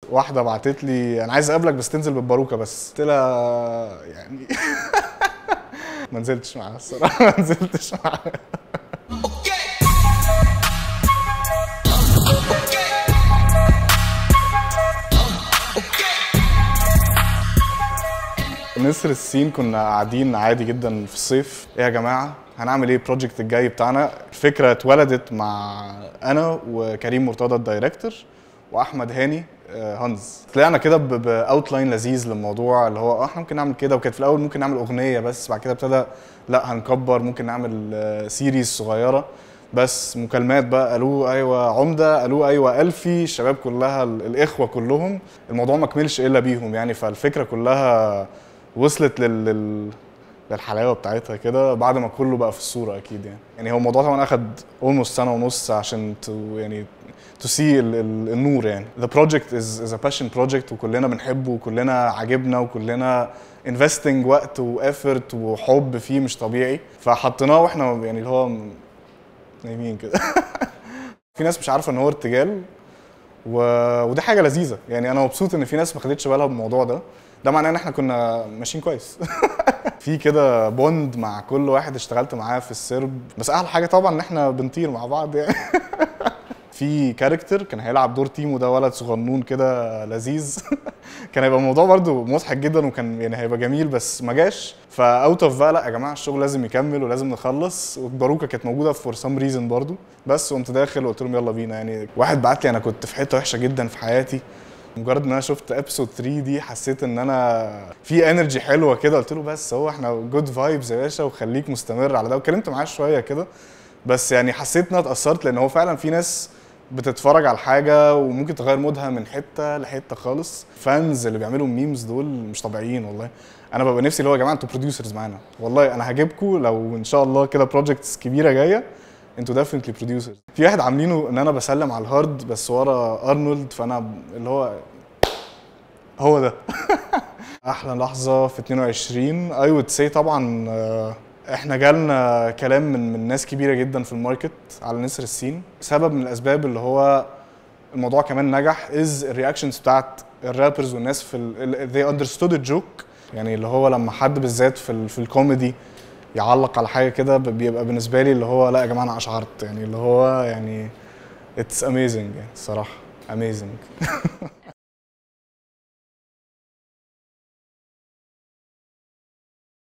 واحده بعتت لي انا عايز اقابلك بس تنزل بالباروكه بس قلت لها يعني ما نزلتش معاها الصراحه ما نزلتش معاها نسر السين كنا قاعدين عادي جدا في الصيف ايه يا جماعه هنعمل ايه البروجكت الجاي بتاعنا الفكره اتولدت مع انا وكريم مرتضى الدايركتور واحمد هاني آه، هانز طلعنا كده باوتلاين لذيذ للموضوع اللي هو اه احنا ممكن نعمل كده وكانت في الاول ممكن نعمل اغنيه بس بعد كده ابتدى لا هنكبر ممكن نعمل آه، سيريز صغيره بس مكالمات بقى قالوا ايوه عمده قالوا ايوه الفي الشباب كلها ال- الاخوه كلهم الموضوع ما كملش الا بيهم يعني فالفكره كلها وصلت لل, لل... للحلاوه بتاعتها كده بعد ما كله بقى في الصوره اكيد يعني يعني هو الموضوع طبعا اخد اولموست سنه ونص عشان تو يعني تو سي النور يعني the project is, is a passion project وكلنا بنحبه وكلنا عاجبنا وكلنا investing وقت وافورت وحب فيه مش طبيعي فحطيناه واحنا يعني اللي هو نايمين كده في ناس مش عارفه ان هو ارتجال و... ودي حاجه لذيذه يعني انا مبسوط ان في ناس ما خدتش بالها من الموضوع ده ده معناه ان احنا كنا ماشيين كويس في كده بوند مع كل واحد اشتغلت معاه في السرب بس احلى حاجه طبعا ان احنا بنطير مع بعض يعني في كاركتر كان هيلعب دور تيمو ده ولد صغنون كده لذيذ كان هيبقى الموضوع برده مضحك جدا وكان يعني هيبقى جميل بس ما جاش فاوت اوف بقى لا يا جماعه الشغل لازم يكمل ولازم نخلص وباروكه كانت موجوده فور سام ريزن برده بس قمت داخل وقلت لهم يلا بينا يعني واحد بعت لي انا كنت في حته وحشه جدا في حياتي مجرد ان انا شفت ابسود 3 دي حسيت ان انا في انرجي حلوه كده قلت له بس هو احنا جود فايبز يا باشا وخليك مستمر على ده وكلمت معاه شويه كده بس يعني حسيت ان انا اتاثرت لان هو فعلا في ناس بتتفرج على حاجه وممكن تغير مودها من حته لحته خالص فانز اللي بيعملوا ميمز دول مش طبيعيين والله انا ببقى نفسي اللي هو يا جماعه انتوا بروديوسرز معانا والله انا هجيبكم لو ان شاء الله كده بروجكتس كبيره جايه انتوا ديفنتلي بروديوسرز في واحد عاملينه ان انا بسلم على الهارد بس ورا ارنولد فانا اللي هو هو ده احلى لحظه في 22 اي وود سي طبعا آه، احنا جالنا كلام من من ناس كبيره جدا في الماركت على نسر السين سبب من الاسباب اللي هو الموضوع كمان نجح از الرياكشنز بتاعت الرابرز والناس في ال they understood الجوك يعني اللي هو لما حد بالذات في ال في الكوميدي يعلق على حاجه كده بيبقى بالنسبه لي اللي هو لا يا جماعه انا اشعرت يعني اللي هو يعني اتس اميزنج يعني الصراحه اميزنج